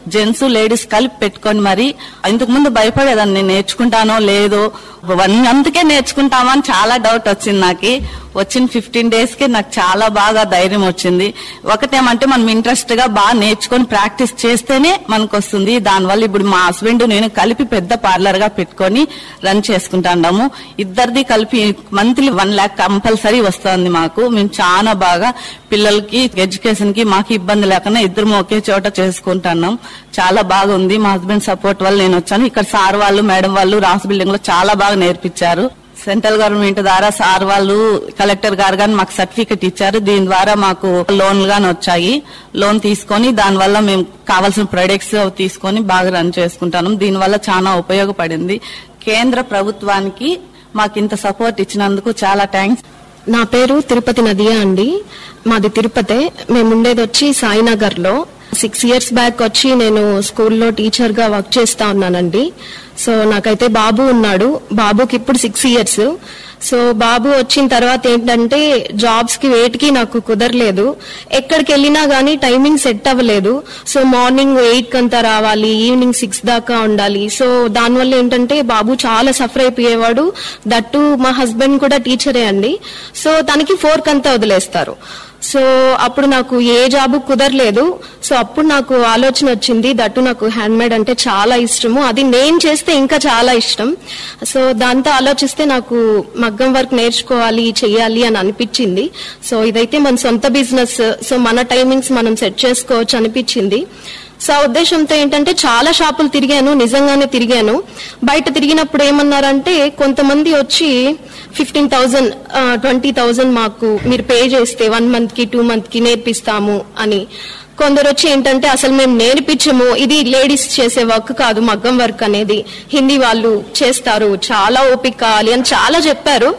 gents ladies కలిపి పెట్టుకొని మరి ఇంతకు ముందు భయపడేదాన్ని నేను నేర్చుకుంటానో లేదో వన్ మంత్కే నేర్చుకుంటామా అని చాలా డౌట్ వచ్చింది నాకు వచ్చిన ఫిఫ్టీన్ డేస్ కి నాకు చాలా బాగా ధైర్యం వచ్చింది ఒకటేమంటే మనం ఇంట్రెస్ట్ గా బాగా నేర్చుకొని ప్రాక్టీస్ చేస్తేనే మనకు వస్తుంది దానివల్ల ఇప్పుడు మా హస్బెండ్ నేను కలిపి పెద్ద పార్లర్ గా పెట్టుకొని రన్ చేసుకుంటాము ఇద్దరిది కలిపి మంత్లీ వన్ ల్యాక్ కంపల్సరీ వస్తుంది మాకు మేము చాలా బాగా పిల్లలకి ఎడ్యుకేషన్ కి మాకు ఇబ్బంది లేకుండా ఇద్దరు ఒకే చోట చేసుకుంటున్నాం చాలా బాగుంది మా హస్బెండ్ సపోర్ట్ వల్ల నేను వచ్చాను ఇక్కడ సార్ వాళ్ళు మేడం వాళ్ళు రాస్ బిల్డింగ్ లో చాలా బాగా నేర్పించారు సెంట్రల్ గవర్నమెంట్ ద్వారా సార్ వాళ్ళు కలెక్టర్ గారు గాని మాకు సర్టిఫికెట్ ఇచ్చారు దీని ద్వారా మాకు లోన్లు గాని వచ్చాయి లోన్ తీసుకొని దాని వల్ల మేము కావాల్సిన ప్రొడక్ట్స్ తీసుకొని బాగా రన్ చేసుకుంటాం దీని వల్ల చాలా ఉపయోగపడింది కేంద్ర ప్రభుత్వానికి మాకు ఇంత సపోర్ట్ ఇచ్చినందుకు చాలా థ్యాంక్స్ నా పేరు తిరుపతి నదియా అండి మాది తిరుపతే మేము ఉండేది వచ్చి సాయినగర్ లో సిక్స్ ఇయర్స్ బ్యాక్ వచ్చి నేను స్కూల్లో టీచర్ గా వర్క్ చేస్తా ఉన్నానండి సో నాకైతే బాబు ఉన్నాడు బాబుకి ఇప్పుడు సిక్స్ ఇయర్స్ సో బాబు వచ్చిన తర్వాత ఏంటంటే జాబ్స్ కి వేటికి నాకు కుదరలేదు ఎక్కడికి వెళ్ళినా గానీ టైమింగ్ సెట్ అవ్వలేదు సో మార్నింగ్ ఎయిట్ కంతా రావాలి ఈవినింగ్ సిక్స్ దాకా ఉండాలి సో దానివల్ల ఏంటంటే బాబు చాలా సఫర్ అయిపోయేవాడు దట్టు మా హస్బెండ్ కూడా టీచరే అండి సో తనకి ఫోర్ కంతా వదిలేస్తారు సో అప్పుడు నాకు ఏ జాబ్ కుదరలేదు సో అప్పుడు నాకు ఆలోచన వచ్చింది దట్టు నాకు హ్యాండ్ మేడ్ అంటే చాలా ఇష్టము అది నేను చేస్తే ఇంకా చాలా ఇష్టం సో దాంతో ఆలోచిస్తే నాకు మగ్గం వర్క్ నేర్చుకోవాలి చెయ్యాలి అని అనిపించింది సో ఇదైతే మన సొంత బిజినెస్ సో మన టైమింగ్స్ మనం సెట్ చేసుకోవచ్చు అనిపించింది సో ఆ ఉద్దేశంతో ఏంటంటే చాలా షాపులు తిరిగాను నిజంగానే తిరిగాను బయట తిరిగినప్పుడు ఏమన్నారంటే కొంతమంది వచ్చి ఫిఫ్టీన్ థౌజండ్ ట్వంటీ థౌజండ్ మాకు మీరు పే చేస్తే వన్ మంత్ కి టూ మంత్ కి నేర్పిస్తాము అని కొందరు వచ్చి ఏంటంటే అసలు మేము నేర్పించము ఇది లేడీస్ చేసే వర్క్ కాదు మగ్గం వర్క్ అనేది హిందీ వాళ్ళు చేస్తారు చాలా ఓపిక కావాలి అని చాలా చెప్పారు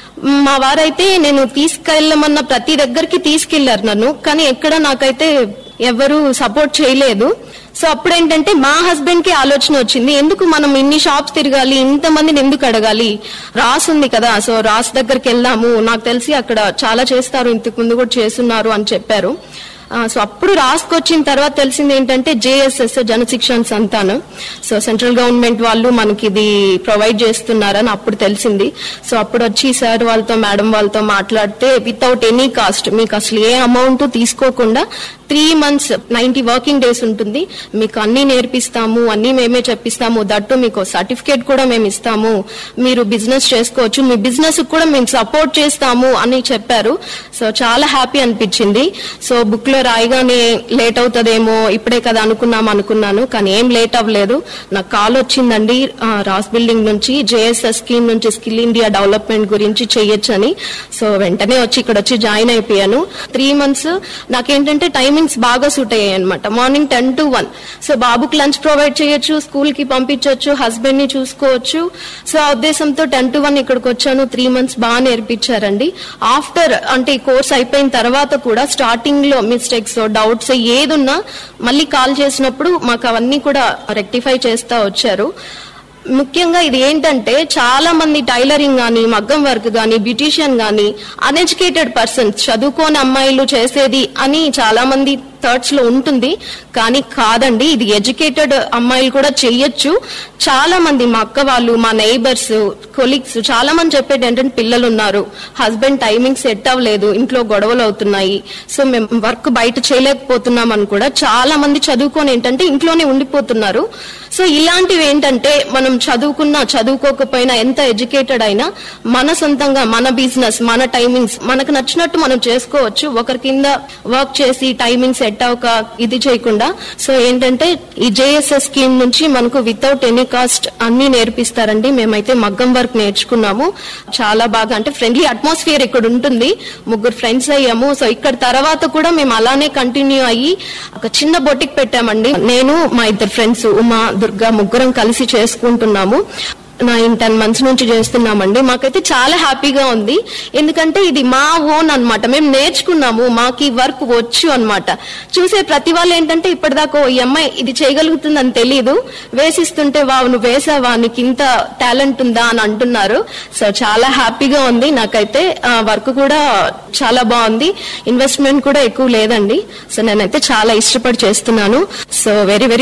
మా వారైతే నేను తీసుకెళ్ళమన్న ప్రతి దగ్గరికి తీసుకెళ్లారు నన్ను కానీ ఎక్కడ నాకైతే ఎవరు సపోర్ట్ చేయలేదు సో అప్పుడు ఏంటంటే మా హస్బెండ్ కి ఆలోచన వచ్చింది ఎందుకు మనం ఇన్ని షాప్స్ తిరగాలి ఇంత మందిని ఎందుకు అడగాలి రాస్ ఉంది కదా సో రాస్ దగ్గరికి వెళ్దాము నాకు తెలిసి అక్కడ చాలా చేస్తారు ఇంతకు ముందు కూడా చేస్తున్నారు అని చెప్పారు ఆ, సో అప్పుడు రాసుకొచ్చిన తర్వాత తెలిసింది ఏంటంటే జేఎస్ఎస్ జనశిక్షణ సంతానం సో సెంట్రల్ గవర్నమెంట్ వాళ్ళు మనకి ఇది ప్రొవైడ్ చేస్తున్నారని అప్పుడు తెలిసింది సో అప్పుడు వచ్చి సార్ వాళ్ళతో మేడం వాళ్ళతో మాట్లాడితే వితౌట్ ఎనీ కాస్ట్ మీకు అసలు ఏ అమౌంట్ తీసుకోకుండా three months ninety working days ఉంటుంది మీకు అన్ని నేర్పిస్తాము అన్ని మేమే చెప్పిస్తాము దట్టు మీకు సర్టిఫికేట్ కూడా మేము ఇస్తాము మీరు బిజినెస్ చేసుకోవచ్చు మీ బిజినెస్ కూడా మేము సపోర్ట్ చేస్తాము అని చెప్పారు సో చాలా హ్యాపీ అనిపించింది సో బుక్ లో రాయగానే లేట్ అవుతుందేమో ఇప్పుడే కదా అనుకున్నాం అనుకున్నాను కానీ ఏం లేట్ అవ్వలేదు నాకు కాల్ వచ్చిందండి ఆ, రాస్ బిల్డింగ్ నుంచి జేఎస్ఎస్ స్కీమ్ నుంచి స్కిల్ ఇండియా డెవలప్మెంట్ గురించి చెయ్యొచ్చని సో వెంటనే వచ్చి ఇక్కడ వచ్చి జాయిన్ అయిపోయాను త్రీ మంత్స్ నాకేంటంటే టైమింగ్స్ బాగా సూట్ అయ్యాయి అనమాట morning ten to one so బాబుకి లంచ్ ప్రొవైడ్ చేయొచ్చు స్కూల్ కి పంపించవచ్చు హస్బెండ్ ని చూసుకోవచ్చు సో ఆ ఉద్దేశంతో టెన్ టు వన్ ఇక్కడికి వచ్చాను త్రీ మంత్స్ బాగా నేర్పించారండి ఆఫ్టర్ అంటే ఈ కోర్స్ అయిపోయిన తర్వాత కూడా స్టార్టింగ్ లో మిస్టేక్స్ డౌట్స్ ఏదున్నా మళ్ళీ కాల్ చేసినప్పుడు మాకు అవన్నీ కూడా రెక్టిఫై చేస్తా వచ్చారు ముఖ్యంగా ఇది ఏంటంటే చాలా మంది టైలరింగ్ గాని మగ్గం వర్క్ గాని బ్యూటీషియన్ గాని అన్ఎడ్యుకేటెడ్ పర్సన్స్ చదువుకోని అమ్మాయిలు చేసేది అని చాలా మంది థర్డ్స్ లో ఉంటుంది కానీ కాదండి ఇది ఎడ్యుకేటెడ్ అమ్మాయిలు కూడా చెయ్యొచ్చు చాలా మంది మా అక్క వాళ్ళు మా నైబర్స్ కొలీగ్స్ చాలా మంది చెప్పేది ఏంటంటే పిల్లలు ఉన్నారు హస్బెండ్ టైమింగ్ సెట్ అవ్వలేదు ఇంట్లో గొడవలు అవుతున్నాయి సో మేము వర్క్ బయట చేయలేకపోతున్నాం అని కూడా చాలా మంది చదువుకొని ఏంటంటే ఇంట్లోనే ఉండిపోతున్నారు సో ఇలాంటివి ఏంటంటే మనం చదువుకున్నా చదువుకోకపోయినా ఎంత ఎడ్యుకేటెడ్ అయినా మన సొంతంగా మన బిజినెస్ మన టైమింగ్స్ మనకు నచ్చినట్టు మనం చేసుకోవచ్చు ఒకరి కింద వర్క్ చేసి టైమింగ్ సెట్ అవ్వక ఇది చేయకుండా సో ఏంటంటే ఈ జేఎస్ఎస్ స్కీమ్ నుంచి మనకు వితౌట్ ఎనీ కాస్ట్ అన్ని నేర్పిస్తారండి మేమైతే మగ్గం వర్క్ నేర్చుకున్నాము చాలా బాగా అంటే ఫ్రెండ్లీ అట్మాస్ఫియర్ ఇక్కడ ఉంటుంది ముగ్గురు ఫ్రెండ్స్ అయ్యాము సో ఇక్కడ తర్వాత కూడా మేము అలానే కంటిన్యూ అయ్యి ఒక చిన్న బొటిక్ పెట్టామండి నేను మా ఇద్దరు ఫ్రెండ్స్ ఉమా దుర్గా ముగ్గురం కలిసి చేసుకుంటున్నాము నైన్ టెన్ మంత్స్ నుంచి చేస్తున్నామండి మాకైతే చాలా హ్యాపీగా ఉంది ఎందుకంటే ఇది మా ఓన్ అన్నమాట మేము నేర్చుకున్నాము మాకు ఈ వర్క్ వచ్చు అన్నమాట చూసే ప్రతి వాళ్ళు ఏంటంటే ఇప్పటిదాకా "ఓ, ఈ అమ్మాయి ఇది చేయగలుగుతుందని తెలియదు వేసిస్తుంటే వావ్ నువ్వు వేసావా నీకు ఇంత టాలెంట్ ఉందా అని అంటున్నారు సో చాలా హ్యాపీగా ఉంది నాకైతే వర్క్ కూడా చాలా బాగుంది ఇన్వెస్ట్మెంట్ కూడా ఎక్కువ లేదండి సో నేనైతే చాలా ఇష్టపడి చేస్తున్నాను సో వెరీ వెరీ